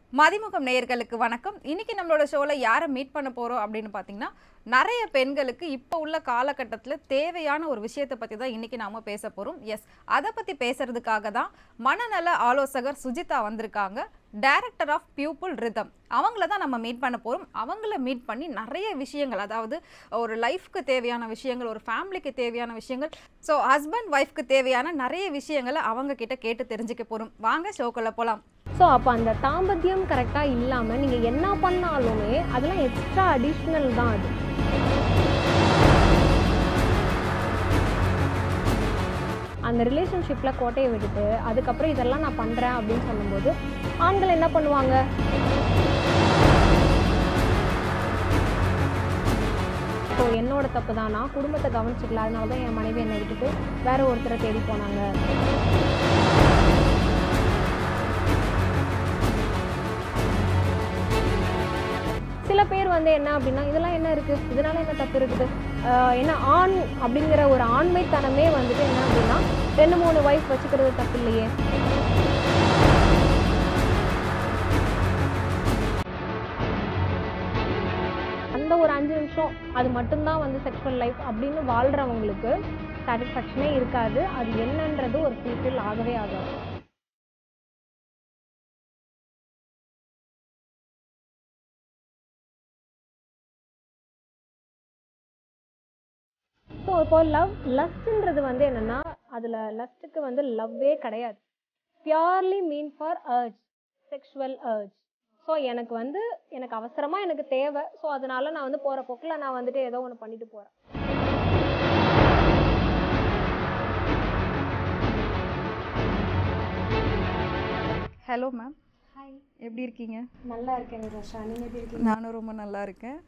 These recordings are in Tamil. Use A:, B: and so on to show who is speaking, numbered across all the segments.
A: மதிமுகம் நேயர்களுக்கு வணக்கம் இன்னைக்கு நம்மளோட ஷோல யாரை மீட் பண்ண போறோம் அப்படின்னு பார்த்தீங்கன்னா நிறைய பெண்களுக்கு இப்போ உள்ள காலகட்டத்தில் தேவையான ஒரு விஷயத்தை பற்றி தான் இன்னைக்கு நாம பேச போறோம் எஸ் அதை பற்றி பேசுறதுக்காக தான் மனநல ஆலோசகர் சுஜிதா வந்திருக்காங்க டைரக்டர் ஆஃப் பியூப்புள் ரிதம் அவங்கள தான் நம்ம மீட் பண்ண போறோம் அவங்கள மீட் பண்ணி நிறைய விஷயங்கள் அதாவது ஒரு லைஃப்க்கு தேவையான விஷயங்கள் ஒரு ஃபேமிலிக்கு தேவையான விஷயங்கள் ஸோ ஹஸ்பண்ட் ஒய்ஃப்க்கு தேவையான நிறைய விஷயங்களை அவங்க கிட்ட கேட்டு தெரிஞ்சுக்க போறோம் வாங்க ஷோக்குள்ள போலாம்
B: ஸோ அப்போ அந்த தாம்பத்தியம் கரெக்டாக இல்லாமல் நீங்கள் என்ன பண்ணாலுமே அதெல்லாம் எக்ஸ்ட்ரா அடிஷ்னல் தான் அது அந்த ரிலேஷன்ஷிப்பில் கோட்டையை விட்டுட்டு அதுக்கப்புறம் இதெல்லாம் நான் பண்ணுறேன் அப்படின்னு சொல்லும்போது ஆண்கள் என்ன பண்ணுவாங்க ஸோ என்னோட தப்பு தான் நான் குடும்பத்தை கவனிச்சிக்கல அதனால தான் என் மனைவி என்னை விட்டுட்டு வேற ஒருத்தரை தேடி போனாங்க சில பேர் வந்து என்ன அப்படின்னா இதெல்லாம் என்ன இருக்குது இதனால என்ன தப்பு இருக்குது ஆஹ் என்ன ஆண் அப்படிங்கிற ஒரு ஆண்மைத்தனமே வந்துட்டு என்ன அப்படின்னா ரெண்டு மூணு ஒய்ஃப் வச்சுக்கிறது தப்பு இல்லையே அந்த ஒரு அஞ்சு நிமிஷம் அது மட்டும்தான் வந்து செக்ஷுவல் லைஃப் அப்படின்னு வாழ்கிறவங்களுக்கு சாட்டிஸ்ஃபேக்ஷனே இருக்காது அது என்னன்றது ஒரு ஃபுல்ஃபில் ஆகவே ஆகாது ஸோ இப்போ லவ் லஸ்ட்ன்றது வந்து என்னென்னா அதில் லஸ்ட்டுக்கு வந்து லவ்வே கிடையாது purely mean for urge sexual urge so எனக்கு வந்து எனக்கு அவசரமாக எனக்கு தேவை ஸோ அதனால நான் வந்து போகிற போக்கில் நான் வந்துட்டு ஏதோ ஒன்று பண்ணிட்டு போகிறேன்
A: ஹலோ மேம்
B: ஹாய்
A: எப்படி இருக்கீங்க
B: நல்லா இருக்கேன் ரஷா நீங்கள் எப்படி இருக்கீங்க
A: நானும் ரொம்ப நல்லா இருக்கேன்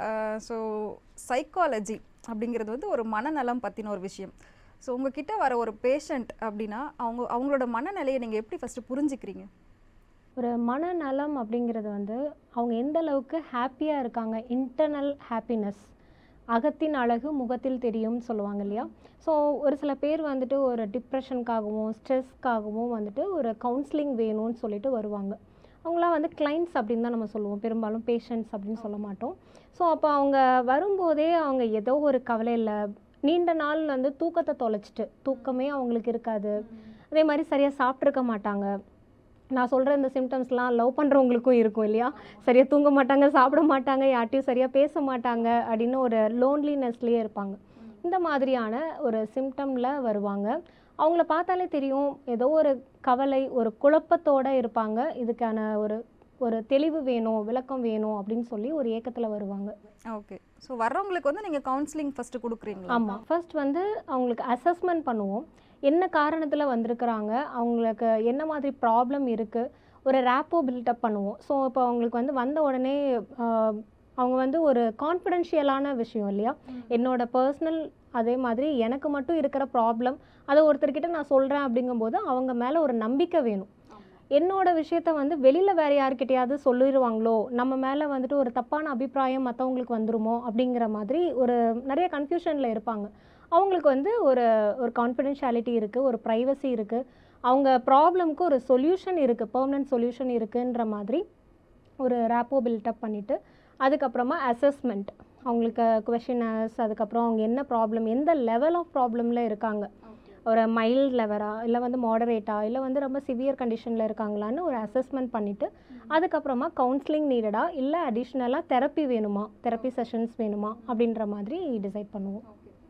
A: ஸோ சைக்காலஜி அப்படிங்கிறது வந்து ஒரு மனநலம் பற்றின ஒரு விஷயம் ஸோ உங்ககிட்ட வர ஒரு பேஷண்ட் அப்படின்னா அவங்க அவங்களோட மனநிலையை நீங்கள் எப்படி ஃபஸ்ட்டு புரிஞ்சுக்கிறீங்க
B: ஒரு மனநலம் அப்படிங்கிறது வந்து அவங்க எந்த அளவுக்கு ஹாப்பியாக இருக்காங்க இன்டர்னல் ஹாப்பினஸ் அகத்தின் அழகு முகத்தில் தெரியும்னு சொல்லுவாங்க இல்லையா ஸோ ஒரு சில பேர் வந்துட்டு ஒரு டிப்ரெஷனுக்காகவும் ஸ்ட்ரெஸ்க்காகவும் வந்துட்டு ஒரு கவுன்சிலிங் வேணும்னு சொல்லிட்டு வருவாங்க அவங்களாம் வந்து கிளைண்ட்ஸ் அப்படின்னு தான் நம்ம சொல்லுவோம் பெரும்பாலும் பேஷண்ட்ஸ் அப்படின்னு சொல்ல மாட்டோம் ஸோ அப்போ அவங்க வரும்போதே அவங்க ஏதோ ஒரு கவலையில் நீண்ட நாள் வந்து தூக்கத்தை தொலைச்சிட்டு தூக்கமே அவங்களுக்கு இருக்காது அதே மாதிரி சரியாக சாப்பிட்ருக்க மாட்டாங்க நான் சொல்கிற இந்த சிம்டம்ஸ்லாம் லவ் பண்ணுறவங்களுக்கும் இருக்கும் இல்லையா சரியாக தூங்க மாட்டாங்க சாப்பிட மாட்டாங்க யார்ட்டையும் சரியாக பேச மாட்டாங்க அப்படின்னு ஒரு லோன்லினஸ்லேயே இருப்பாங்க இந்த மாதிரியான ஒரு சிம்டமில் வருவாங்க அவங்கள பார்த்தாலே தெரியும் ஏதோ ஒரு கவலை ஒரு குழப்பத்தோடு இருப்பாங்க இதுக்கான ஒரு ஒரு தெளிவு வேணும் விளக்கம் வேணும் அப்படின்னு சொல்லி ஒரு ஏக்கத்தில் வருவாங்க
A: ஓகே ஸோ வர்றவங்களுக்கு வந்து நீங்கள் கவுன்சிலிங் ஃபஸ்ட்டு கொடுக்குறீங்களா
B: ஆமாம் ஃபர்ஸ்ட் வந்து அவங்களுக்கு அசஸ்மெண்ட் பண்ணுவோம் என்ன காரணத்தில் வந்திருக்கிறாங்க அவங்களுக்கு என்ன மாதிரி ப்ராப்ளம் இருக்குது ஒரு ரேப்போ பில்டப் பண்ணுவோம் ஸோ இப்போ அவங்களுக்கு வந்து வந்த உடனே ஆஹ், அவங்க வந்து ஒரு கான்ஃபிடென்ஷியலான விஷயம் இல்லையா என்னோட பர்சனல் அதே மாதிரி எனக்கு மட்டும் இருக்கிற ப்ராப்ளம் அதை ஒருத்தர்கிட்ட நான் சொல்கிறேன் அப்படிங்கும்போது அவங்க மேலே ஒரு நம்பிக்கை வேணும் என்னோட விஷயத்த வந்து வெளியில் வேறு யார்கிட்டயாவது சொல்லிடுவாங்களோ நம்ம மேலே வந்துட்டு ஒரு தப்பான அபிப்பிராயம் மற்றவங்களுக்கு வந்துருமோ அப்படிங்கிற மாதிரி ஒரு நிறைய கன்ஃபியூஷனில் இருப்பாங்க அவங்களுக்கு வந்து ஒரு ஒரு கான்ஃபிடென்ஷியாலிட்டி இருக்குது ஒரு ப்ரைவசி இருக்குது அவங்க ப்ராப்ளம்க்கு ஒரு சொல்யூஷன் இருக்குது பெர்மனன்ட் சொல்யூஷன் இருக்குன்ற மாதிரி ஒரு ரேப்போ பில்டப் பண்ணிவிட்டு அதுக்கப்புறமா அசஸ்மெண்ட் அவங்களுக்கு கொஷினர்ஸ் அதுக்கப்புறம் அவங்க என்ன ப்ராப்ளம் எந்த லெவல் ஆஃப் ப்ராப்ளமில் இருக்காங்க ஒரு மைல்ட் லெவலா இல்லை வந்து மாடரேட்டா இல்லை வந்து ரொம்ப சிவியர் கண்டிஷனில் இருக்காங்களான்னு ஒரு அசஸ்மெண்ட் பண்ணிவிட்டு அதுக்கப்புறமா கவுன்சிலிங் நீடடா இல்லை அடிஷ்னலாக தெரப்பி வேணுமா தெரப்பி செஷன்ஸ் வேணுமா அப்படின்ற மாதிரி டிசைட் பண்ணுவோம்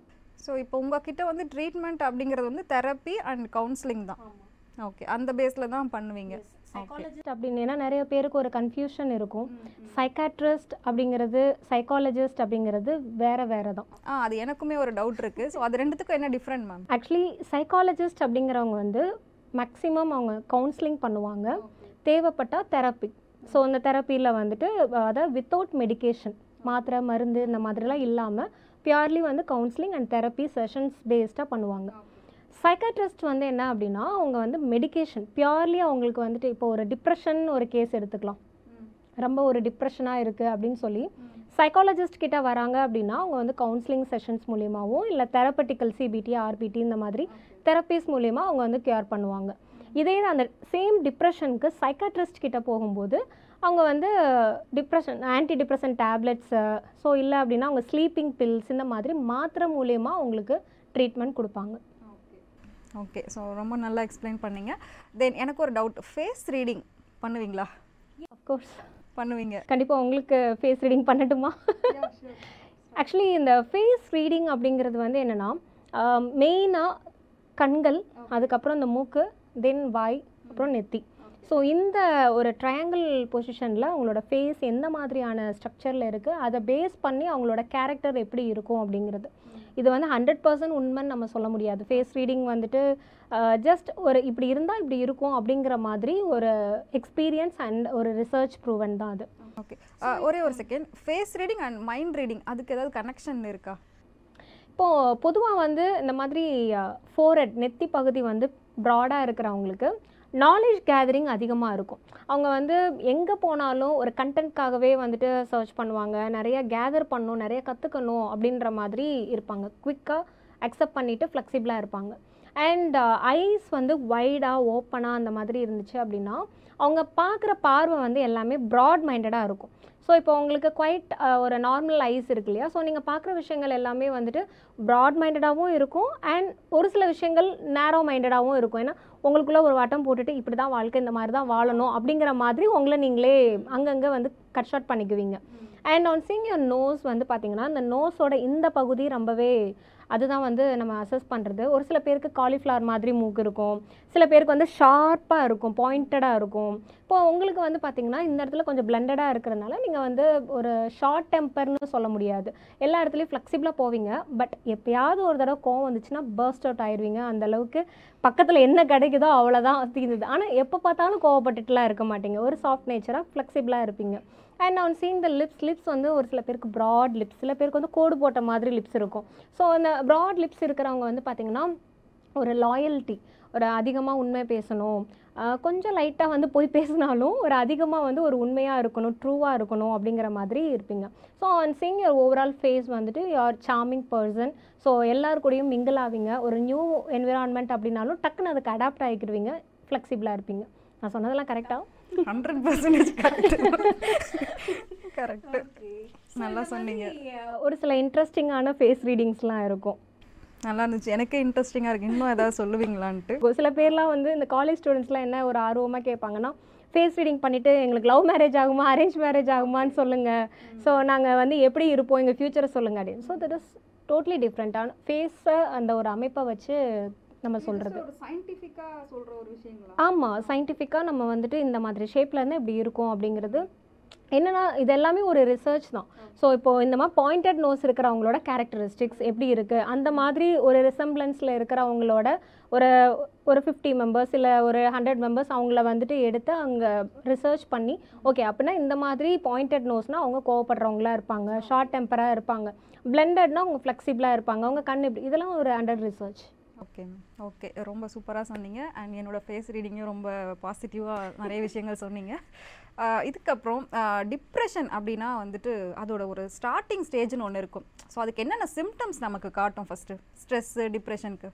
A: ஸோ இப்போ உங்ககிட்ட வந்து ட்ரீட்மெண்ட் அப்படிங்கிறது வந்து தெரப்பி அண்ட் கவுன்சிலிங் தான் ஓகே அந்த பேஸில் தான் பண்ணுவீங்க
B: சைக்காலஜிஸ்ட் அப்படின்னு ஏன்னா நிறைய பேருக்கு ஒரு கன்ஃபியூஷன் இருக்கும் சைக்காட்ரிஸ்ட் அப்படிங்கிறது சைக்காலஜிஸ்ட் அப்படிங்கிறது வேற வேற தான்
A: ஆ அது எனக்குமே ஒரு டவுட் இருக்குது ஸோ அது ரெண்டுத்துக்கும் என்ன டிஃப்ரெண்ட் மேம்
B: ஆக்சுவலி சைக்காலஜிஸ்ட் அப்படிங்கிறவங்க வந்து மேக்ஸிமம் அவங்க கவுன்சிலிங் பண்ணுவாங்க தேவைப்பட்டால் தெரப்பி ஸோ அந்த தெரப்பியில் வந்துட்டு அஹ், அதாவது வித்தவுட் மெடிகேஷன் மாத்திரை மருந்து இந்த மாதிரிலாம் இல்லாமல் பியூர்லி வந்து கவுன்சிலிங் அண்ட் தெரப்பி செஷன்ஸ் பேஸ்டாக பண்ணுவாங்க சைக்காட்ரிஸ்ட் வந்து என்ன அப்படின்னா அவங்க வந்து மெடிகேஷன் பியூர்லி அவங்களுக்கு வந்துட்டு இப்போ ஒரு டிப்ரெஷன் ஒரு கேஸ் எடுத்துக்கலாம் ரொம்ப ஒரு டிப்ரெஷனாக இருக்குது அப்படின்னு சொல்லி சைக்காலஜிஸ்ட் கிட்ட வராங்க அப்படின்னா அவங்க வந்து கவுன்சிலிங் செஷன்ஸ் மூலியமாகவும் இல்லை தெரப்பட்டிக்கல் சிபிடி ஆர்பிடி இந்த மாதிரி தெரப்பீஸ் மூலியமாக அவங்க வந்து கியூர் பண்ணுவாங்க இதே இது அந்த சேம் டிப்ரெஷனுக்கு சைக்காட்ரிஸ்ட் கிட்ட போகும்போது அவங்க வந்து depression anti depression tablets so இல்லை அப்படின்னா அவங்க ஸ்லீப்பிங் பில்ஸ் இந்த மாதிரி மாத்திரை மூலியமாக அவங்களுக்கு ட்ரீட்மெண்ட் கொடுப்பாங்க
A: ஓகே ஸோ ரொம்ப நல்லா எக்ஸ்பிளைன் பண்ணீங்க தென் எனக்கு ஒரு டவுட் ஃபேஸ் ரீடிங் பண்ணுவீங்களா
B: அஃப்கோர்ஸ்
A: பண்ணுவீங்க
B: கண்டிப்பாக உங்களுக்கு ஃபேஸ் ரீடிங் பண்ணட்டுமா ஆக்சுவலி இந்த ஃபேஸ் ரீடிங் அப்படிங்கிறது வந்து என்னென்னா மெயினாக கண்கள் அதுக்கப்புறம் இந்த மூக்கு தென் வாய் அப்புறம் நெத்தி ஸோ இந்த ஒரு ட்ரையாங்கிள் பொசிஷனில் அவங்களோட ஃபேஸ் எந்த மாதிரியான ஸ்ட்ரக்சரில் இருக்குது அதை பேஸ் பண்ணி அவங்களோட கேரக்டர் எப்படி இருக்கும் அப்படிங்கிறது இது வந்து ஹண்ட்ரட் பர்சன்ட் உண்மைன்னு நம்ம சொல்ல முடியாது ஃபேஸ் ரீடிங் வந்துட்டு ஜஸ்ட் ஒரு இப்படி இருந்தால் இப்படி இருக்கும் அப்படிங்கிற மாதிரி ஒரு எக்ஸ்பீரியன்ஸ் அண்ட் ஒரு ரிசர்ச் ப்ரூவன் தான் அது
A: ஓகே ஒரே ஒரு second face reading and mind reading அதுக்கு ஏதாவது கனெக்ஷன் இருக்கா
B: இப்போது பொதுவாக வந்து இந்த மாதிரி ஃபோரட் நெத்தி பகுதி வந்து ப்ராடாக இருக்கிறவங்களுக்கு நாலேஜ் கேதரிங் அதிகமாக இருக்கும் அவங்க வந்து எங்கே போனாலும் ஒரு கண்டென்ட்காகவே வந்துட்டு சர்ச் பண்ணுவாங்க நிறைய கேதர் பண்ணணும் நிறைய கற்றுக்கணும் அப்படின்ற மாதிரி இருப்பாங்க குவிக்காக அக்செப்ட் பண்ணிவிட்டு ஃப்ளெக்சிபிளாக இருப்பாங்க அண்ட் ஐஸ் வந்து வைடாக ஓப்பனாக அந்த மாதிரி இருந்துச்சு அப்படின்னா அவங்க பார்க்குற பார்வை வந்து எல்லாமே ப்ராட் மைண்டடாக இருக்கும் ஸோ இப்போ உங்களுக்கு குவைட் ஒரு நார்மல் ஐஸ் இருக்கு இல்லையா ஸோ நீங்கள் பார்க்குற விஷயங்கள் எல்லாமே வந்துட்டு ப்ராட் மைண்டடாகவும் இருக்கும் அண்ட் ஒரு சில விஷயங்கள் நேரோ மைண்டடாகவும் இருக்கும் ஏன்னா உங்களுக்குள்ளே ஒரு வட்டம் போட்டுட்டு இப்படி தான் வாழ்க்கை இந்த மாதிரி தான் வாழணும் அப்படிங்கிற மாதிரி உங்களை நீங்களே அங்கங்கே வந்து கட் ஷார்ட் பண்ணிக்குவீங்க and on seeing your nose வந்து பார்த்தீங்கன்னா இந்த நோஸோட இந்த பகுதி ரொம்பவே அதுதான் வந்து நம்ம அசஸ் பண்ணுறது ஒரு சில பேருக்கு காலிஃப்ளவர் மாதிரி மூக்கு இருக்கும் சில பேருக்கு வந்து ஷார்ப்பாக இருக்கும் பாயிண்டடாக இருக்கும் இப்போ உங்களுக்கு வந்து பார்த்தீங்கன்னா இந்த இடத்துல கொஞ்சம் பிளண்டடாக இருக்கிறதுனால நீங்கள் வந்து ஒரு ஷார்ட் டெம்பர்னு சொல்ல முடியாது எல்லா இடத்துலையும் ஃப்ளெக்சிபிளாக போவீங்க பட் எப்பயாவது ஒரு தடவை கோவம் வந்துச்சுன்னா பர்ஸ்ட் அவுட் ஆயிடுவீங்க அந்த அளவுக்கு பக்கத்தில் என்ன கிடைக்குதோ அவ்வளோதான் தீர்ந்தது ஆனால் எப்போ பார்த்தாலும் கோவப்பட்டுட்டுலாம் இருக்க மாட்டீங்க ஒரு சாஃப்ட் நேச்சராக ஃப்ளெக்சிபிளாக இருப்பீங்க அண்ட் நான் சீங் த லிப்ஸ் லிப்ஸ் வந்து ஒரு சில பேருக்கு ப்ராட் லிப்ஸ் சில பேருக்கு வந்து கோடு போட்ட மாதிரி லிப்ஸ் இருக்கும் ஸோ அந்த ப்ராட் லிப்ஸ் இருக்கிறவங்க வந்து பார்த்திங்கன்னா ஒரு லாயல்ட்டி ஒரு அதிகமாக உண்மை பேசணும் ஆஹ் கொஞ்சம் லைட்டாக வந்து போய் பேசினாலும் ஒரு அதிகமாக வந்து ஒரு உண்மையாக இருக்கணும் ட்ரூவாக இருக்கணும் அப்படிங்கிற மாதிரி இருப்பீங்க so and seeing your overall face வந்துட்டு யுவர் சார்மிங் பர்சன் ஸோ எல்லார் கூடயும் மிங்கிள் ஆவீங்க ஒரு நியூ என்விரான்மெண்ட் அப்படின்னாலும் டக்குன்னு அதுக்கு அடாப்ட் ஆகிக்கிடுவீங்க ஃப்ளெக்சிபிளாக இருப்பீங்க நான் சொன்னதெல்லாம் கரெக்டாக
A: ஹண்ட்ரட் பர்சன்டேஜ் கரெக்ட் கரெக்ட் நல்லா சொன்னீங்க
B: ஒரு சில இன்ட்ரெஸ்டிங்கான ஃபேஸ் ரீடிங்ஸ்லாம் இருக்கும்
A: நல்லா இருந்துச்சு எனக்கே இன்ட்ரெஸ்டிங்காக இருக்கு இன்னும் ஏதாவது சொல்லுவீங்களான்ட்டு
B: ஒரு சில பேர்லாம் வந்து இந்த காலேஜ் ஸ்டூடெண்ட்ஸ்லாம் என்ன ஒரு ஆர்வமாக கேட்பாங்கன்னா ஃபேஸ் ரீடிங் பண்ணிவிட்டு எங்களுக்கு லவ் மேரேஜ் ஆகுமா அரேஞ்ச் மேரேஜ் ஆகுமான்னு சொல்லுங்கள் ஸோ நாங்கள் வந்து எப்படி இருப்போம் எங்கள் ஃப்யூச்சரை சொல்லுங்கள் அப்படின்னு ஸோ தட் இஸ் டோட்லி டிஃப்ரெண்ட்டான ஃபேஸை அந்த ஒரு அமைப்பை வச்சு நம்ம சொல்கிறது
A: ஒரு சயின்டிஃபிக்காக சொல்கிற ஒரு விஷயங்களா
B: ஆமாம் சயின்டிஃபிக்காக நம்ம வந்துட்டு இந்த மாதிரி ஷேப்பில் இருந்து இப்படி இருக்கும் அப்படிங்கிறது என்னன்னா இது எல்லாமே ஒரு ரிசர்ச் தான் ஸோ இப்போ இந்த மாதிரி பாயிண்டட் நோஸ் இருக்கிறவங்களோட கேரக்டரிஸ்டிக்ஸ் எப்படி இருக்குது அந்த மாதிரி ஒரு ரிசம்பிளன்ஸில் இருக்கிறவங்களோட ஒரு ஒரு ஃபிஃப்டி மெம்பர்ஸ் இல்லை ஒரு ஹண்ட்ரட் மெம்பர்ஸ் அவங்கள வந்துட்டு எடுத்து அங்கே ரிசர்ச் பண்ணி ஓகே அப்படின்னா இந்த மாதிரி பாயிண்டட் நோஸ்னால் அவங்க கோவப்படுறவங்களா இருப்பாங்க ஷார்ட் டெம்பராக இருப்பாங்க பிளெண்டட்னா அவங்க ஃப்ளெக்சிபிளாக இருப்பாங்க அவங்க கண் இப்படி இதெல்லாம் ஒரு அண்டர் ரிசர்ச்
A: ஓகே ஓகே ரொம்ப சூப்பராக சொன்னீங்க அண்ட் என்னோட ஃபேஸ் ரீடிங்கும் ரொம்ப பாசிட்டிவாக நிறைய விஷயங்கள் சொன்னீங்க ஆஹ் இதுக்கப்புறம் டிப்ரெஷன் அப்படின்னா வந்துட்டு அதோட ஒரு ஸ்டார்டிங் ஸ்டேஜ்னு ஒன்று இருக்கும் ஸோ அதுக்கு என்னென்ன சிம்டம்ஸ் நமக்கு காட்டும் ஃபஸ்ட்டு ஸ்ட்ரெஸ்ஸு டிப்ரெஷனுக்கு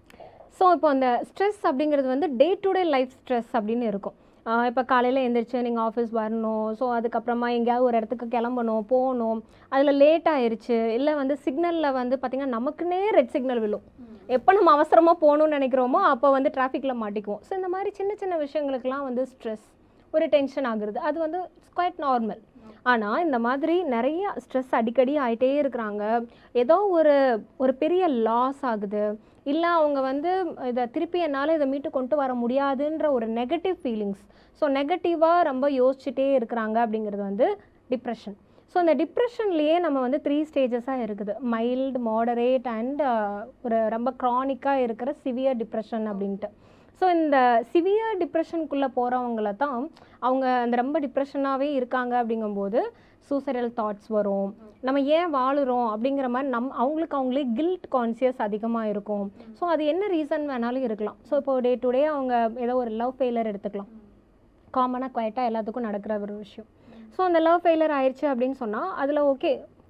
B: ஸோ இப்போ அந்த ஸ்ட்ரெஸ் அப்படிங்கிறது வந்து day to day life stress அப்படின்னு இருக்கும் இப்போ காலையில் எழுந்திரிச்சு நீங்கள் ஆஃபீஸ் வரணும் ஸோ அதுக்கப்புறமா எங்கேயாவது ஒரு இடத்துக்கு கிளம்பணும் போகணும் அதில் லேட் ஆயிருச்சு இல்லை வந்து சிக்னலில் வந்து பார்த்திங்கன்னா நமக்குன்னே ரெட் சிக்னல் விழும் எப்போ நம்ம அவசரமாக போகணும்னு நினைக்கிறோமோ அப்போ வந்து டிராஃபிக்கில் மாட்டிக்குவோம் ஸோ இந்த மாதிரி சின்ன சின்ன விஷயங்களுக்கெல்லாம் வந்து ஸ்ட்ரெஸ் ஒரு டென்ஷன் ஆகுறது அது வந்து குவைட் நார்மல் ஆனால் இந்த மாதிரி நிறைய ஸ்ட்ரெஸ் அடிக்கடி ஆகிட்டே இருக்கிறாங்க ஏதோ ஒரு ஒரு பெரிய லாஸ் ஆகுது இல்லை அவங்க வந்து இதை திருப்பி என்னால் இதை மீட்டு கொண்டு வர முடியாதுன்ற ஒரு நெகட்டிவ் ஃபீலிங்ஸ் ஸோ நெகட்டிவாக ரொம்ப யோசிச்சுட்டே இருக்கிறாங்க அப்படிங்கிறது வந்து டிப்ரெஷன் ஸோ இந்த டிப்ரெஷன்லேயே நம்ம வந்து த்ரீ ஸ்டேஜஸாக இருக்குது மைல்டு மாடரேட் அண்ட் ஒரு ரொம்ப க்ரானிக்காக இருக்கிற சிவியர் டிப்ரெஷன் அப்படின்ட்டு ஸோ இந்த சிவியர் டிப்ரெஷனுக்குள்ளே போகிறவங்கள தான் அவங்க அந்த ரொம்ப டிப்ரெஷனாகவே இருக்காங்க அப்படிங்கும்போது சூசைடல் தாட்ஸ் வரும் நம்ம ஏன் வாழுறோம் அப்படிங்கிற மாதிரி நம் அவங்களுக்கு அவங்களே கில்ட் கான்சியஸ் அதிகமாக இருக்கும் ஸோ அது என்ன ரீசன் வேணாலும் இருக்கலாம் ஸோ இப்போ டே டு டே அவங்க ஏதோ ஒரு லவ் ஃபெயிலர் எடுத்துக்கலாம் காமனாக குவைட்டாக எல்லாத்துக்கும் நடக்கிற ஒரு விஷயம் ஸோ அந்த லவ் ஃபெயிலர் ஆயிடுச்சு அப்படின்னு சொன்னால் அதில் ஓகே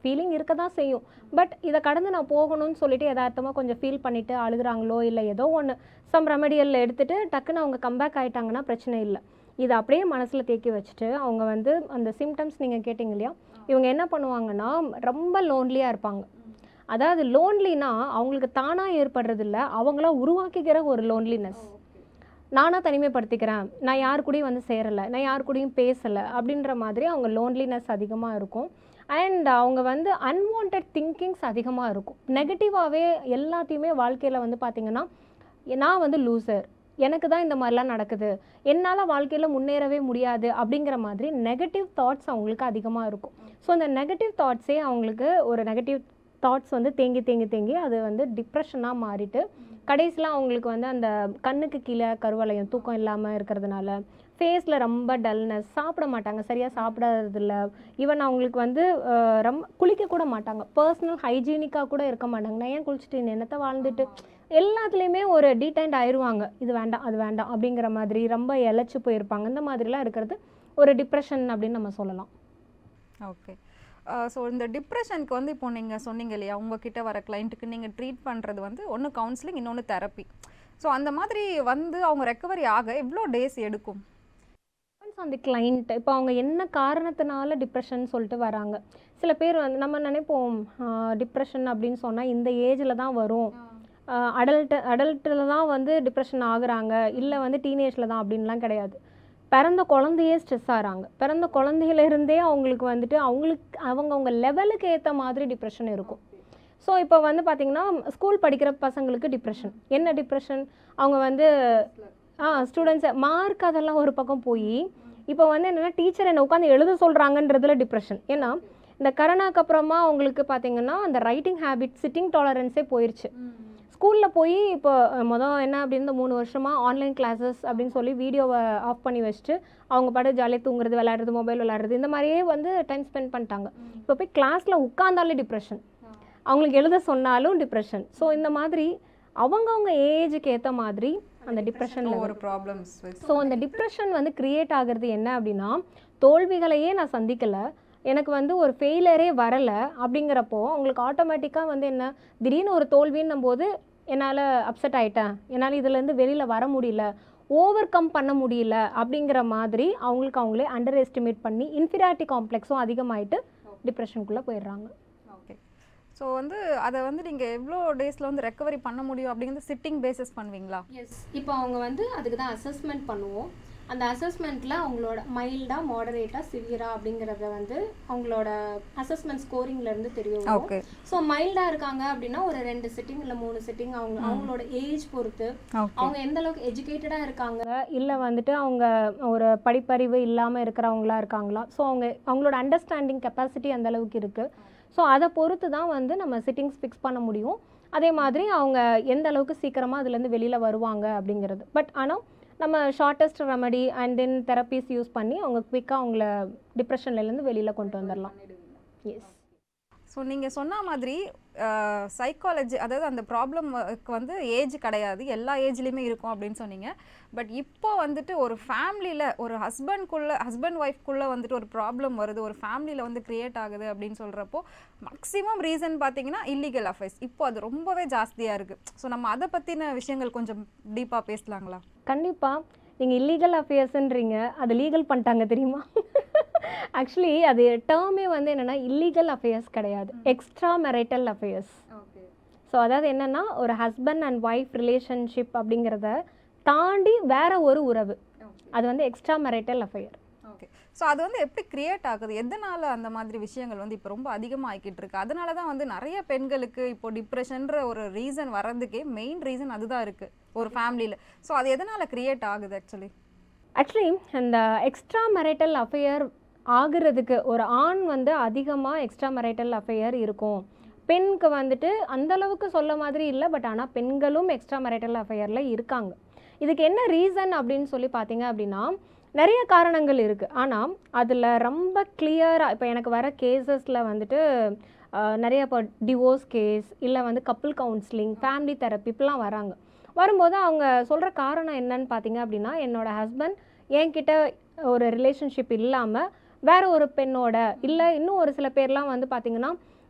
B: ஃபீலிங் இருக்க தான் செய்யும் பட் இதை கடந்து நான் போகணும்னு சொல்லிட்டு யதார்த்தமாக கொஞ்சம் ஃபீல் பண்ணிட்டு அழுகுறாங்களோ இல்லை ஏதோ ஒன்று சம் ரெமடியல் எடுத்துட்டு டக்குன்னு அவங்க கம்பேக் ஆயிட்டாங்கன்னா பிரச்சனை இல்லை இதை அப்படியே மனசில் தேக்கி வச்சுட்டு அவங்க வந்து அந்த சிம்டம்ஸ் நீங்கள் கேட்டிங்க இல்லையா இவங்க என்ன பண்ணுவாங்கன்னா ரொம்ப லோன்லியாக இருப்பாங்க அதாவது லோன்லினா அவங்களுக்கு தானாக ஏற்படுறது இல்ல அவங்களா உருவாக்கிக்கிற ஒரு லோன்லினஸ் நானாக தனிமைப்படுத்திக்கிறேன் நான் யார் கூடயும் வந்து சேரலை நான் யார் கூடயும் பேசலை அப்படின்ற மாதிரி அவங்க லோன்லினஸ் அதிகமாக இருக்கும் அண்ட் அவங்க வந்து அன்வான்ட் திங்கிங்ஸ் அதிகமாக இருக்கும் நெகட்டிவாகவே எல்லாத்தையுமே வாழ்க்கையில் வந்து பார்த்திங்கன்னா நான் வந்து லூசர் எனக்கு தான் இந்த மாதிரிலாம் நடக்குது என்னால் வாழ்க்கையில் முன்னேறவே முடியாது அப்படிங்கிற மாதிரி நெகட்டிவ் தாட்ஸ் அவங்களுக்கு அதிகமாக இருக்கும் ஸோ அந்த நெகட்டிவ் தாட்ஸே அவங்களுக்கு ஒரு நெகட்டிவ் தாட்ஸ் வந்து தேங்கி தேங்கி தேங்கி அது வந்து டிப்ரெஷனாக மாறிட்டு கடைசியில் அவங்களுக்கு வந்து அந்த கண்ணுக்கு கீழே கருவளையம் தூக்கம் இல்லாமல் இருக்கிறதுனால ஃபேஸில் ரொம்ப டல்னஸ் சாப்பிட மாட்டாங்க சரியாக சாப்பிடாததில்ல ஈவன் அவங்களுக்கு வந்து அஹ், ரொம்ப குளிக்க கூட மாட்டாங்க பர்சனல் ஹைஜீனிக்காக கூட இருக்க மாட்டாங்க நான் ஏன் குளிச்சுட்டு இந்த என்னத்தை வாழ்ந்துட்டு எல்லாத்துலேயுமே ஒரு டீடைண்ட் ஆயிடுவாங்க இது வேண்டாம் அது வேண்டாம் அப்படிங்கிற மாதிரி ரொம்ப இழைச்சி போயிருப்பாங்க இந்த மாதிரிலாம் இருக்கிறது ஒரு டிப்ரெஷன் அப்படின்னு நம்ம சொல்லலாம்
A: ஓகே ஸோ இந்த டிப்ரெஷனுக்கு வந்து இப்போ நீங்கள் சொன்னீங்க இல்லையா உங்ககிட்ட வர கிளைண்ட்டுக்கு நீங்கள் ட்ரீட் பண்ணுறது வந்து ஒன்று கவுன்சிலிங் இன்னொன்று தெரப்பி ஸோ அந்த மாதிரி வந்து அவங்க ரெக்கவரி ஆக எவ்வளோ டேஸ் எடுக்கும்
B: டிபெண்ட்ஸ் ஆன் தி கிளைண்ட் இப்போ அவங்க என்ன காரணத்தினால டிப்ரெஷன் சொல்லிட்டு வராங்க சில பேர் வந்து நம்ம நினைப்போம் டிப்ரெஷன் அப்படின்னு சொன்னால் இந்த ஏஜில் தான் வரும் அடல்ட் அடல்ட்டில் தான் வந்து டிப்ரெஷன் ஆகுறாங்க இல்லை வந்து டீனேஜில் தான் அப்படின்லாம் கிடையாது பிறந்த குழந்தையே ஸ்ட்ரெஸ் ஆகிறாங்க பிறந்த குழந்தையில இருந்தே அவங்களுக்கு வந்துட்டு அவங்களுக்கு அவங்கவுங்க லெவலுக்கு ஏற்ற மாதிரி டிப்ரெஷன் இருக்கும் ஸோ இப்போ வந்து பார்த்திங்கன்னா ஸ்கூல் படிக்கிற பசங்களுக்கு டிப்ரெஷன் என்ன டிப்ரெஷன் அவங்க வந்து ஆ ஸ்டூடெண்ட்ஸ் மார்க் அதெல்லாம் ஒரு பக்கம் போய் இப்போ வந்து என்னென்னா டீச்சர் என்னை உட்காந்து எழுத சொல்கிறாங்கன்றதுல டிப்ரெஷன் ஏன்னா இந்த கரோனாக்கு அப்புறமா அவங்களுக்கு பார்த்தீங்கன்னா அந்த ரைட்டிங் ஹேபிட் சிட்டிங் டாலரன்ஸே போயிருச்சு ஸ்கூலில் போய் இப்போ அஹ், மொதல் என்ன அப்படின்னு இந்த மூணு வருஷமாக ஆன்லைன் கிளாஸஸ் அப்படின்னு சொல்லி வீடியோவை ஆஃப் பண்ணி வச்சுட்டு அவங்க பாட்டு ஜாலியாக தூங்குறது விளையாடுறது மொபைல் விளையாடுறது இந்த மாதிரியே வந்து டைம் ஸ்பெண்ட் பண்ணிட்டாங்க இப்போ போய் கிளாஸில் உட்காந்தாலே டிப்ரெஷன் அவங்களுக்கு எழுத சொன்னாலும் டிப்ரெஷன் ஸோ இந்த மாதிரி அவங்கவுங்க ஏஜுக்கு ஏற்ற மாதிரி அந்த டிப்ரெஷன்
A: ஒரு ப்ராப்ளம்ஸ்
B: ஸோ அந்த டிப்ரெஷன் வந்து கிரியேட் ஆகுறது என்ன அப்படின்னா தோல்விகளையே நான் சந்திக்கலை எனக்கு வந்து ஒரு ஃபெயிலியரே வரலை அப்படிங்கிறப்போ உங்களுக்கு ஆட்டோமேட்டிக்காக வந்து என்ன திடீர்னு ஒரு தோல்வின்னும் போது என்னால் அப்செட் ஆயிட்டேன் என்னால் இதுலேருந்து வெளியில் வர முடியல ஓவர் கம் பண்ண முடியல அப்படிங்கிற மாதிரி அவங்களுக்கு அவங்களே அண்டர் எஸ்டிமேட் பண்ணி இன்ஃபீரியாரிட்டி காம்ப்ளெக்ஸும் அதிகமாயிட்டு டிப்ரெஷனுக்குள்ளே போயிடுறாங்க
A: ஓகே ஸோ வந்து அதை வந்து நீங்கள் எவ்வளோ டேஸில் வந்து ரெக்கவரி பண்ண முடியும் அப்படிங்கிறது சிட்டிங் பேசிஸ் பண்ணுவீங்களா
B: எஸ் இப்போ அவங்க வந்து அதுக்கு தான் அசஸ்மெண்ட் பண்ணுவோம் அந்த அசஸ்மெண்ட்டில் அவங்களோட மைல்டாக மாடரேட்டாக சிவியரா அப்படிங்கிறத வந்து அவங்களோட அசஸ்மெண்ட் ஸ்கோரிங்லேருந்து தெரிய வரும்
A: ஓகே
B: ஸோ மைல்டாக இருக்காங்க அப்படின்னா ஒரு ரெண்டு சிட்டிங் இல்லை மூணு சிட்டிங் அவங்க அவங்களோட ஏஜ் பொறுத்து
A: ஓகே
B: அவங்க எந்த அளவுக்கு எஜுகேட்டடாக இருக்காங்க இல்லை வந்துட்டு அவங்க ஒரு படிப்பறிவு இல்லாமல் இருக்கிறவங்களா இருக்காங்களா ஸோ அவங்க அவங்களோட அண்டர்ஸ்டாண்டிங் கெப்பாசிட்டி அந்த அளவுக்கு இருக்குது ஸோ அதை பொறுத்து தான் வந்து நம்ம சிட்டிங்ஸ் ஃபிக்ஸ் பண்ண முடியும் அதே மாதிரி அவங்க எந்த அளவுக்கு சீக்கிரமாக அதுலேருந்து வெளியில் வருவாங்க அப்படிங்கிறது பட் ஆனால் நம்ம shortest remedy and then therapies use பண்ணி அவங்க குவிக்காக அவங்கள டிப்ரெஷன்லேருந்து வெளியில் கொண்டு வந்துடலாம் எஸ்
A: ஸோ நீங்கள் சொன்ன மாதிரி சைக்காலஜி அதாவது அந்த ப்ராப்ளம்க்கு வந்து ஏஜ் கிடையாது எல்லா ஏஜ்லேயுமே இருக்கும் அப்படின்னு சொன்னீங்க பட் இப்போ வந்துட்டு ஒரு ஃபேமிலியில் ஒரு ஹஸ்பண்ட்குள்ளே ஹஸ்பண்ட் ஒய்ஃப்குள்ளே வந்துட்டு ஒரு ப்ராப்ளம் வருது ஒரு ஃபேமிலியில் வந்து க்ரியேட் ஆகுது அப்படின்னு சொல்கிறப்போ மேக்ஸிமம் ரீசன் பார்த்தீங்கன்னா இல்லீகல் அஃபேர்ஸ் இப்போ அது ரொம்பவே ஜாஸ்தியாக இருக்குது ஸோ நம்ம அதை பற்றின விஷயங்கள் கொஞ்சம் டீப்பாக பேசலாங்களா
B: கண்டிப்பாக நீங்கள் இல்லீகல் அஃபேர்ஸ்ன்றீங்க அது லீகல் பண்ணிட்டாங்க தெரியுமா ஆக்சுவலி அது டேர்மே வந்து என்னென்னா இல்லீகல் அஃபேர்ஸ் கிடையாது extra marital affairs
A: okay
B: so அதாவது என்னென்னா ஒரு ஹஸ்பண்ட் அண்ட் ஒய்ஃப் ரிலேஷன்ஷிப் அப்படிங்கிறத தாண்டி வேற ஒரு உறவு அது வந்து extra marital affair
A: okay so அது வந்து எப்படி கிரியேட் ஆகுது எதனால அந்த மாதிரி விஷயங்கள் வந்து இப்போ ரொம்ப அதிகமாக ஆகிக்கிட்டு இருக்கு அதனால தான் வந்து நிறைய பெண்களுக்கு இப்போ டிப்ரெஷன்ற ஒரு ரீசன் வர்றதுக்கே மெயின் ரீசன் அதுதான் இருக்குது ஒரு ஃபேமிலியில் ஸோ அது எதனால கிரியேட் ஆகுது ஆக்சுவலி
B: ஆக்சுவலி அந்த எக்ஸ்ட்ரா மெரைட்டல் அஃபேர் ஆகுறதுக்கு ஒரு ஆண் வந்து அதிகமாக எக்ஸ்ட்ரா மெரைட்டல் அஃபேர் இருக்கும் பெண்ணுக்கு வந்துட்டு அந்த அளவுக்கு சொல்ல மாதிரி இல்லை பட் ஆனால் பெண்களும் எக்ஸ்ட்ரா மெரைட்டல் அஃபேரில் இருக்காங்க இதுக்கு என்ன ரீசன் அப்படின்னு சொல்லி பார்த்தீங்க அப்படின்னா நிறைய காரணங்கள் இருக்குது ஆனால் அதில் ரொம்ப கிளியராக இப்போ எனக்கு வர கேசஸில் வந்துட்டு ஆஹ், நிறைய இப்போ டிவோர்ஸ் கேஸ் இல்லை வந்து கப்புள் கவுன்சிலிங் ஃபேமிலி தெரப்பி இப்படிலாம் வராங்க வரும்போது அவங்க சொல்கிற காரணம் என்னன்னு பார்த்தீங்க அப்படின்னா என்னோட ஹஸ்பண்ட் என்கிட்ட ஒரு ரிலேஷன்ஷிப் இல்லாமல் வேற ஒரு பெண்ணோட இல்லை இன்னும் ஒரு சில பேர்லாம் வந்து பார்த்தீங்கன்னா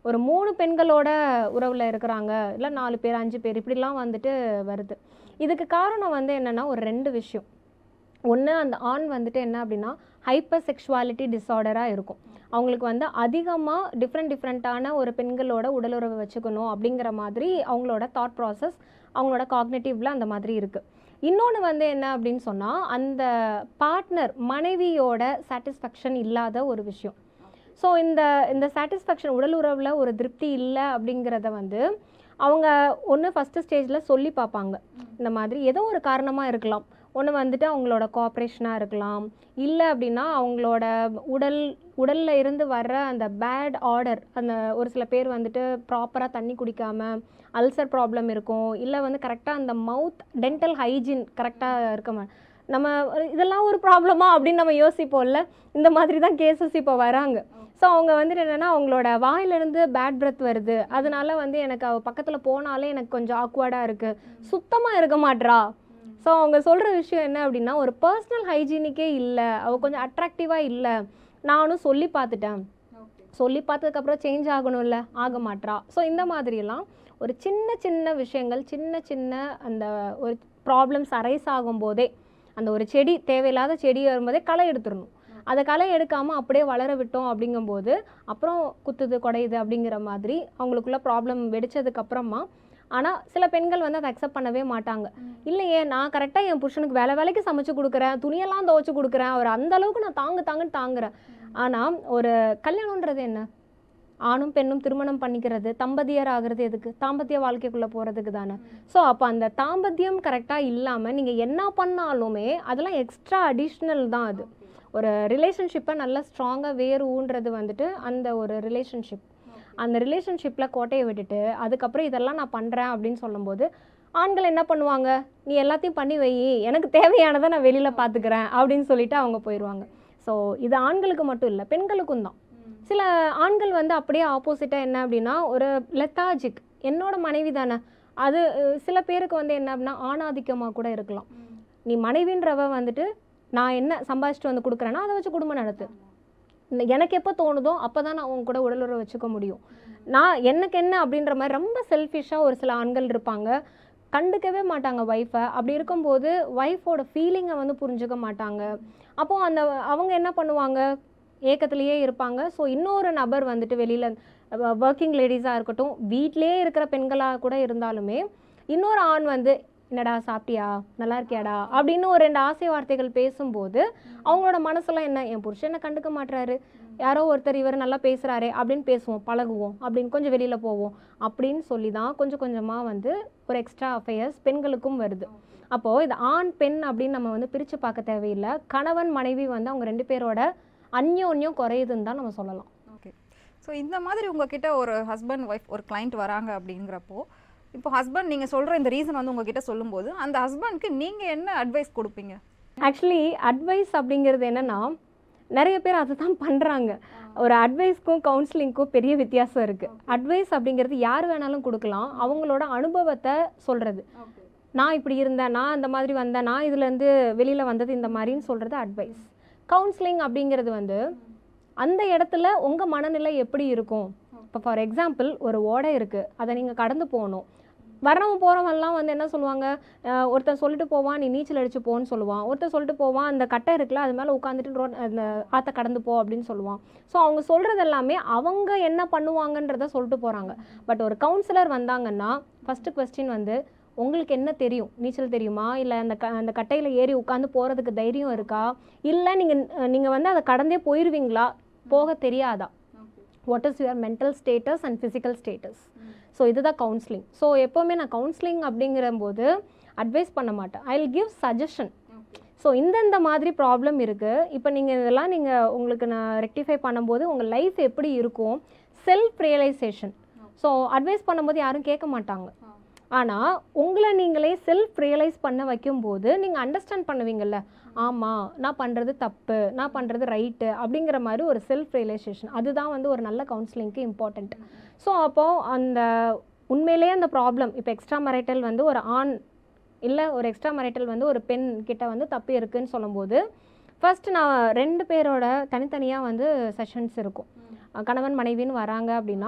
B: ஒரு மூணு பெண்களோட உறவில் இருக்கிறாங்க இல்லை நாலு பேர் அஞ்சு பேர் இப்படிலாம் வந்துட்டு வருது இதுக்கு காரணம் வந்து என்னென்னா ஒரு ரெண்டு விஷயம் ஒன்று அந்த ஆண் வந்துட்டு என்ன அப்படின்னா ஹைப்பர் செக்ஷுவாலிட்டி டிஸார்டராக இருக்கும் அவங்களுக்கு வந்து அதிகமாக டிஃப்ரெண்ட் டிஃப்ரெண்ட்டான ஒரு பெண்களோட உடலுறவு வச்சுக்கணும் அப்படிங்கிற மாதிரி அவங்களோட தாட் ப்ராசஸ் அவங்களோட காக்னேட்டிவ்ல அந்த மாதிரி இருக்குது இன்னொன்று வந்து என்ன அப்படின்னு சொன்னால் அந்த பார்ட்னர் மனைவியோட சாட்டிஸ்ஃபேக்ஷன் இல்லாத ஒரு விஷயம் ஸோ இந்த இந்த சாட்டிஸ்ஃபேக்ஷன் உடல் உறவில் ஒரு திருப்தி இல்லை அப்படிங்கிறத வந்து அவங்க ஒன்று ஃபஸ்ட்டு ஸ்டேஜில் சொல்லி பார்ப்பாங்க இந்த மாதிரி ஏதோ ஒரு காரணமாக இருக்கலாம் ஒன்று வந்துட்டு அவங்களோட கோஆப்ரேஷனாக இருக்கலாம் இல்லை அப்படின்னா அவங்களோட உடல் உடலில் இருந்து வர்ற அந்த பேட் ஆர்டர் அந்த ஒரு சில பேர் வந்துட்டு ப்ராப்பராக தண்ணி குடிக்காம அல்சர் ப்ராப்ளம் இருக்கும் இல்லை வந்து கரெக்டாக அந்த மவுத் டென்டல் ஹைஜீன் கரெக்டாக இருக்க மா- நம்ம இதெல்லாம் ஒரு ப்ராப்ளமா அப்படின்னு நம்ம யோசிப்போம்ல இந்த மாதிரி தான் கேசஸ் இப்போ வராங்க ஸோ அவங்க வந்துட்டு என்னென்னா அவங்களோட வாயிலிருந்து பேட் breath வருது அதனால வந்து எனக்கு அவ பக்கத்தில் போனாலே எனக்கு கொஞ்சம் ஆக்வர்டாக இருக்குது சுத்தமாக இருக்க மாட்றா ஸோ அவங்க சொல்கிற விஷயம் என்ன அப்படின்னா ஒரு பர்சனல் ஹைஜீனிக்கே இல்லை அவள் கொஞ்சம் அட்ராக்டிவாக இல்லை நானும் சொல்லி பார்த்துட்டேன் சொல்லி பார்த்ததுக்கப்புறம் சேஞ்ச் ஆகணும்ல ஆக மாட்றா ஸோ இந்த மாதிரியெல்லாம் ஒரு சின்ன சின்ன விஷயங்கள் சின்ன சின்ன அந்த ஒரு ப்ராப்ளம்ஸ் அரைஸ் ஆகும்போதே அந்த ஒரு செடி தேவையில்லாத செடி வரும்போதே களை எடுத்துடணும் அதை களை எடுக்காமல் அப்படியே வளர விட்டோம் அப்படிங்கும்போது அப்புறம் குத்துது குடையுது அப்படிங்கிற மாதிரி அவங்களுக்குள்ள ப்ராப்ளம் வெடிச்சதுக்கு அப்புறமா ஆனால் சில பெண்கள் வந்து அதை அக்செப்ட் பண்ணவே மாட்டாங்க இல்லையே நான் கரெக்டாக என் புருஷனுக்கு வேலை வேலைக்கு சமைச்சு கொடுக்குறேன் துணியெல்லாம் துவைச்சு கொடுக்குறேன் அவர் அந்த அளவுக்கு நான் தாங்கு தாங்குன்னு தாங்குறேன் ஆனால் ஒரு கல்யாணம்ன்றது என்ன ஆணும் பெண்ணும் திருமணம் பண்ணிக்கிறது தம்பதியர் ஆகிறது எதுக்கு தாம்பத்திய வாழ்க்கைக்குள்ளே போகிறதுக்கு தானே ஸோ அப்போ அந்த தாம்பத்தியம் கரெக்டாக இல்லாமல் நீங்கள் என்ன பண்ணாலுமே அதெல்லாம் எக்ஸ்ட்ரா அடிஷ்னல் தான் அது ஒரு ரிலேஷன்ஷிப்பை நல்லா ஸ்ட்ராங்காக வேறு ஊன்றது வந்துட்டு அந்த ஒரு ரிலேஷன்ஷிப் அந்த ரிலேஷன்ஷிப்பில் கோட்டையை விட்டுட்டு அதுக்கப்புறம் இதெல்லாம் நான் பண்ணுறேன் அப்படின்னு சொல்லும்போது ஆண்கள் என்ன பண்ணுவாங்க நீ எல்லாத்தையும் பண்ணி வை எனக்கு தேவையானதை நான் வெளியில் பார்த்துக்கிறேன் அப்படின்னு சொல்லிட்டு அவங்க போயிடுவாங்க ஸோ இது ஆண்களுக்கு மட்டும் இல்லை பெண்களுக்கும் தான் சில ஆண்கள் வந்து அப்படியே ஆப்போசிட்டாக என்ன அப்படின்னா ஒரு லெத்தாஜிக் என்னோட மனைவி தானே அது அஹ், சில பேருக்கு வந்து என்ன அப்படின்னா ஆணாதிக்கமாக கூட இருக்கலாம் நீ மனைவின்றவ வந்துட்டு நான் என்ன சம்பாதிச்சுட்டு வந்து கொடுக்குறேன்னா அதை வச்சு குடும்பம் நடத்து இந்த எனக்கு எப்போ தோணுதோ அப்போ தான் நான் உங்க கூட உடலுறவு வச்சுக்க முடியும் நான் எனக்கு என்ன அப்படின்ற மாதிரி ரொம்ப செல்ஃபிஷாக ஒரு சில ஆண்கள் இருப்பாங்க கண்டுக்கவே மாட்டாங்க ஒய்ஃபை அப்படி இருக்கும்போது ஒய்ஃபோட ஃபீலிங்கை வந்து புரிஞ்சுக்க மாட்டாங்க அப்போது அந்த அவங்க என்ன பண்ணுவாங்க ஏக்கத்திலேயே இருப்பாங்க ஸோ இன்னொரு நபர் வந்துட்டு வெளியில் ஒர்க்கிங் லேடிஸாக இருக்கட்டும் வீட்டிலே இருக்கிற பெண்களாக கூட இருந்தாலுமே இன்னொரு ஆண் வந்து என்னடா சாப்பிட்டியா நல்லா இருக்கியாடா அப்படின்னு ஒரு ரெண்டு ஆசை வார்த்தைகள் பேசும்போது அவங்களோட மனசெல்லாம் என்ன என் புருஷன் என்ன கண்டுக்க மாட்றாரு யாரோ ஒருத்தர் இவர் நல்லா பேசுகிறாரே அப்படின்னு பேசுவோம் பழகுவோம் அப்படின்னு கொஞ்சம் வெளியில் போவோம் அப்படின்னு சொல்லி தான் கொஞ்சம் கொஞ்சமாக வந்து ஒரு எக்ஸ்ட்ரா அஃபேர்ஸ் பெண்களுக்கும் வருது அப்போது இது ஆண் பெண் அப்படின்னு நம்ம வந்து பிரித்து பார்க்க தேவையில்லை கணவன் மனைவி வந்து அவங்க ரெண்டு பேரோட அந்யோன்யம் குறையுதுன்னு தான் நம்ம சொல்லலாம்
A: ஓகே ஸோ இந்த மாதிரி உங்ககிட்ட ஒரு ஹஸ்பண்ட் ஒய்ஃப் ஒரு client வராங்க அப்படிங்கிறப்போ இப்போ ஹஸ்பண்ட் நீங்கள் சொல்கிற இந்த ரீசன் வந்து உங்ககிட்ட சொல்லும்போது அந்த ஹஸ்பண்ட்க்கு நீங்கள் என்ன அட்வைஸ் கொடுப்பீங்க
B: ஆக்சுவலி அட்வைஸ் அப்படிங்கிறது என்னன்னா நிறைய பேர் அதை தான் பண்ணுறாங்க ஒரு அட்வைஸ்க்கும் கவுன்சிலிங்க்கும் பெரிய வித்தியாசம் இருக்குது அட்வைஸ் அப்படிங்கிறது யார் வேணாலும் கொடுக்கலாம் அவங்களோட அனுபவத்தை சொல்கிறது நான் இப்படி இருந்தேன் நான் அந்த மாதிரி வந்தேன் நான் இதுலேருந்து வெளியில் வந்தது இந்த மாதிரின்னு சொல்கிறது அட்வைஸ் கவுன்சிலிங் அப்படிங்கிறது வந்து அந்த இடத்துல உங்கள் மனநிலை எப்படி இருக்கும் இப்போ ஃபார் எக்ஸாம்பிள் ஒரு ஓடை இருக்குது அதை நீங்கள் கடந்து போகணும் வரவன் போகிறவன்லாம் வந்து என்ன சொல்லுவாங்க அஹ் ஒருத்தன் சொல்லிட்டு போவான் நீ நீச்சல் அடிச்சு போன்னு சொல்லுவான் ஒருத்தன் சொல்லிட்டு போவான் அந்த கட்டை இருக்குல்ல அது மேலே உட்காந்துட்டு ரோட் அந்த ஆற்ற கடந்து போ அப்படின்னு சொல்லுவான் ஸோ அவங்க சொல்கிறது எல்லாமே அவங்க என்ன பண்ணுவாங்கன்றத சொல்லிட்டு போகிறாங்க பட் ஒரு கவுன்சிலர் வந்தாங்கன்னா ஃபஸ்ட்டு கொஸ்டின் வந்து உங்களுக்கு என்ன தெரியும் நீச்சல் தெரியுமா இல்லை அந்த க அந்த கட்டையில் ஏறி உட்காந்து போகிறதுக்கு தைரியம் இருக்கா இல்லை நீங்கள் நீங்கள் வந்து அதை கடந்தே போயிடுவீங்களா போக தெரியாதா what is your mental status and physical status so இதுதான் கவுன்சிலிங் ஸோ எப்போவுமே நான் கவுன்சிலிங் அப்படிங்கிறம்போது அட்வைஸ் பண்ண மாட்டேன் I will give suggestion so இந்தந்த மாதிரி ப்ராப்ளம் இருக்குது இப்போ நீங்கள் இதெல்லாம் நீங்கள் உங்களுக்கு நான் ரெக்டிஃபை பண்ணும்போது உங்கள் லைஃப் எப்படி இருக்கும் செல்ஃப் ரியலைசேஷன் ஸோ அட்வைஸ் பண்ணும்போது யாரும் கேட்க மாட்டாங்க ஆனால் உங்களை நீங்களே செல்ஃப் ரியலைஸ் பண்ண வைக்கும்போது நீங்கள் அண்டர்ஸ்டாண்ட் பண்ணுவீங்கல்ல ஆமாம் நான் பண்ணுறது தப்பு நான் பண்ணுறது ரைட்டு அப்படிங்கிற மாதிரி ஒரு செல்ஃப் ரியலைசேஷன் அதுதான் வந்து ஒரு நல்ல கவுன்சிலிங்க்கு இம்பார்ட்டண்ட் ஸோ அப்போது அந்த உண்மையிலேயே அந்த ப்ராப்ளம் இப்போ எக்ஸ்ட்ரா மரைட்டல் வந்து ஒரு ஆண் இல்லை ஒரு எக்ஸ்ட்ரா மரைட்டல் வந்து ஒரு பெண் கிட்ட வந்து தப்பு இருக்குன்னு சொல்லும்போது ஃபர்ஸ்ட் நான் ரெண்டு பேரோட தனித்தனியாக வந்து செஷன்ஸ் இருக்கும் அஹ் கணவன் மனைவின்னு வராங்க அப்படின்னா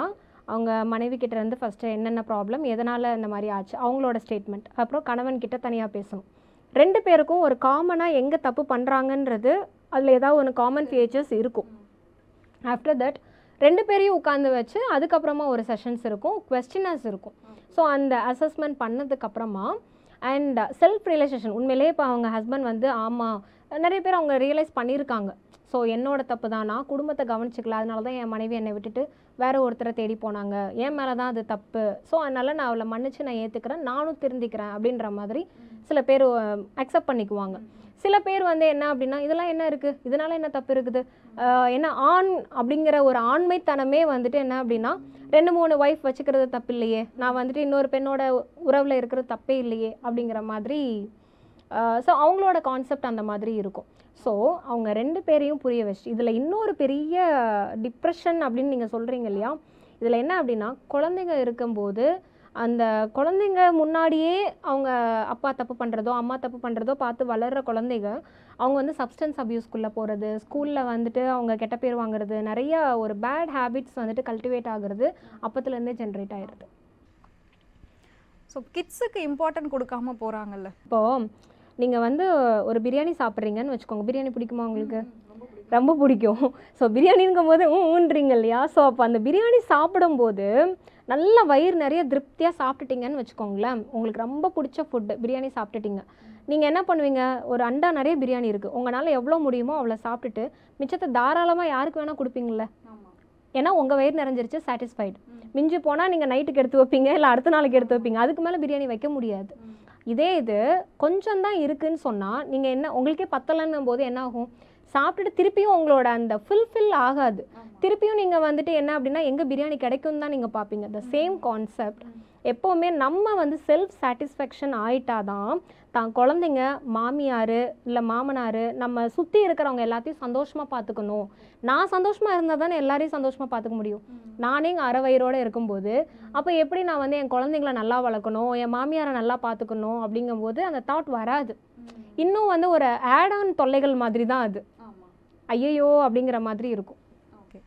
B: அவங்க மனைவி கிட்ட இருந்து ஃபஸ்ட்டு என்னென்ன ப்ராப்ளம் எதனால் இந்த மாதிரி ஆச்சு அவங்களோட ஸ்டேட்மெண்ட் அப்புறம் கணவன் கிட்ட தனியாக பேசணும் ரெண்டு பேருக்கும் ஒரு காமனாக எங்கே தப்பு பண்ணுறாங்கன்றது அதில் ஏதாவது ஒன்று காமன் ஃபீச்சர்ஸ் இருக்கும் ஆஃப்டர் தட் ரெண்டு பேரையும் உட்காந்து வச்சு அதுக்கப்புறமா ஒரு செஷன்ஸ் இருக்கும் கொஸ்டினர்ஸ் இருக்கும் ஸோ அந்த அசஸ்மெண்ட் பண்ணதுக்கப்புறமா அண்ட் செல்ஃப் ரியலைசேஷன் உண்மையிலேயே இப்போ அவங்க ஹஸ்பண்ட் வந்து ஆமாம் நிறைய பேர் அவங்க ரியலைஸ் பண்ணியிருக்காங்க ஸோ என்னோட தப்பு தான் நான் குடும்பத்தை கவனிச்சிக்கல அதனால தான் என் மனைவி என்னை விட்டுட்டு வேற ஒருத்தரை தேடி போனாங்க என் மேலே தான் அது தப்பு ஸோ அதனால் நான் அவளை மன்னிச்சு நான் ஏற்றுக்கிறேன் நானும் திருந்திக்கிறேன் அப்படின்ற மாதிரி சில பேர் அக்செப்ட் பண்ணிக்குவாங்க சில பேர் வந்து என்ன அப்படின்னா இதெல்லாம் என்ன இருக்குது இதனால என்ன தப்பு இருக்குது ஆஹ் என்ன ஆண் அப்படிங்கிற ஒரு ஆண்மைத்தனமே வந்துட்டு என்ன அப்படின்னா ரெண்டு மூணு ஒய்ஃப் வச்சுக்கிறது தப்பு இல்லையே நான் வந்துட்டு இன்னொரு பெண்ணோட உறவில் இருக்கிறது தப்பே இல்லையே அப்படிங்கிற மாதிரி ஸோ அவங்களோட கான்செப்ட் அந்த மாதிரி இருக்கும் ஸோ அவங்க ரெண்டு பேரையும் புரிய வச்சு இதில் இன்னொரு பெரிய டிப்ரெஷன் அப்படின்னு நீங்கள் சொல்கிறீங்க இல்லையா இதில் என்ன அப்படின்னா குழந்தைங்க இருக்கும்போது அந்த குழந்தைங்க முன்னாடியே அவங்க அப்பா தப்பு பண்ணுறதோ அம்மா தப்பு பண்ணுறதோ பார்த்து வளர்கிற குழந்தைங்க அவங்க வந்து சப்ஸ்டன்ஸ் அப்யூஸ்க்குள்ளே போகிறது ஸ்கூலில் வந்துட்டு அவங்க கெட்ட பேர் வாங்குறது நிறைய ஒரு பேட் ஹேபிட்ஸ் வந்துட்டு கல்டிவேட் ஆகுறது அப்பத்துலேருந்தே ஜென்ரேட் ஆயிடுது
A: ஸோ கிட்ஸுக்கு இம்பார்ட்டன்ட் கொடுக்காம போறாங்கல்ல
B: இப்போது நீங்கள் வந்து ஒரு பிரியாணி சாப்பிட்றீங்கன்னு வச்சுக்கோங்க பிரியாணி பிடிக்குமா உங்களுக்கு ரொம்ப பிடிக்கும் ஸோ பிரியாணிங்கும் போது ஊன்றீங்க இல்லையா ஸோ அப்போ அந்த பிரியாணி சாப்பிடும்போது நல்ல வயிறு நிறைய திருப்தியாக சாப்பிட்டுட்டீங்கன்னு வச்சுக்கோங்களேன் உங்களுக்கு ரொம்ப பிடிச்ச ஃபுட்டு பிரியாணி சாப்பிட்டுட்டீங்க நீங்கள் என்ன பண்ணுவீங்க ஒரு அண்டா நிறைய பிரியாணி இருக்குது உங்களால் எவ்வளோ முடியுமோ அவ்வளோ சாப்பிட்டுட்டு மிச்சத்தை தாராளமாக யாருக்கு வேணால் கொடுப்பீங்களே ஏன்னா உங்கள் வயிறு நிறைஞ்சிருச்சு சாட்டிஸ்ஃபைடு மிஞ்சி போனால் நீங்கள் நைட்டுக்கு எடுத்து வைப்பீங்க இல்லை அடுத்த நாளைக்கு எடுத்து வைப்பீங்க அதுக்கு மேலே பிரியாணி வைக்க முடியாது இதே இது கொஞ்சம் தான் இருக்குன்னு சொன்னால் நீங்கள் என்ன உங்களுக்கே பத்தலைன்னும் போது என்ன ஆகும் சாப்பிட்டுட்டு திருப்பியும் உங்களோட அந்த ஃபுல்ஃபில் ஆகாது திருப்பியும் நீங்கள் வந்துட்டு என்ன அப்படின்னா எங்கே பிரியாணி கிடைக்கும் தான் நீங்கள் பார்ப்பீங்க த சேம் கான்செப்ட் எப்போவுமே நம்ம வந்து செல்ஃப் சாட்டிஸ்ஃபேக்ஷன் ஆயிட்டாதான் தான் குழந்தைங்க மாமியார் இல்லை மாமனார் நம்ம சுற்றி இருக்கிறவங்க எல்லாத்தையும் சந்தோஷமாக பார்த்துக்கணும் நான் சந்தோஷமாக இருந்தால் தானே எல்லாரையும் சந்தோஷமாக பார்த்துக்க முடியும் நானே இங்கே அரை வயிறோடு இருக்கும்போது அப்போ எப்படி நான் வந்து என் குழந்தைங்கள நல்லா வளர்க்கணும் என் மாமியாரை நல்லா பார்த்துக்கணும் அப்படிங்கும்போது அந்த தாட் வராது இன்னும் வந்து ஒரு ஆட் ஆன் தொல்லைகள் மாதிரி தான் அது ஐயையோ அப்படிங்கிற மாதிரி இருக்கும்
A: ஓகே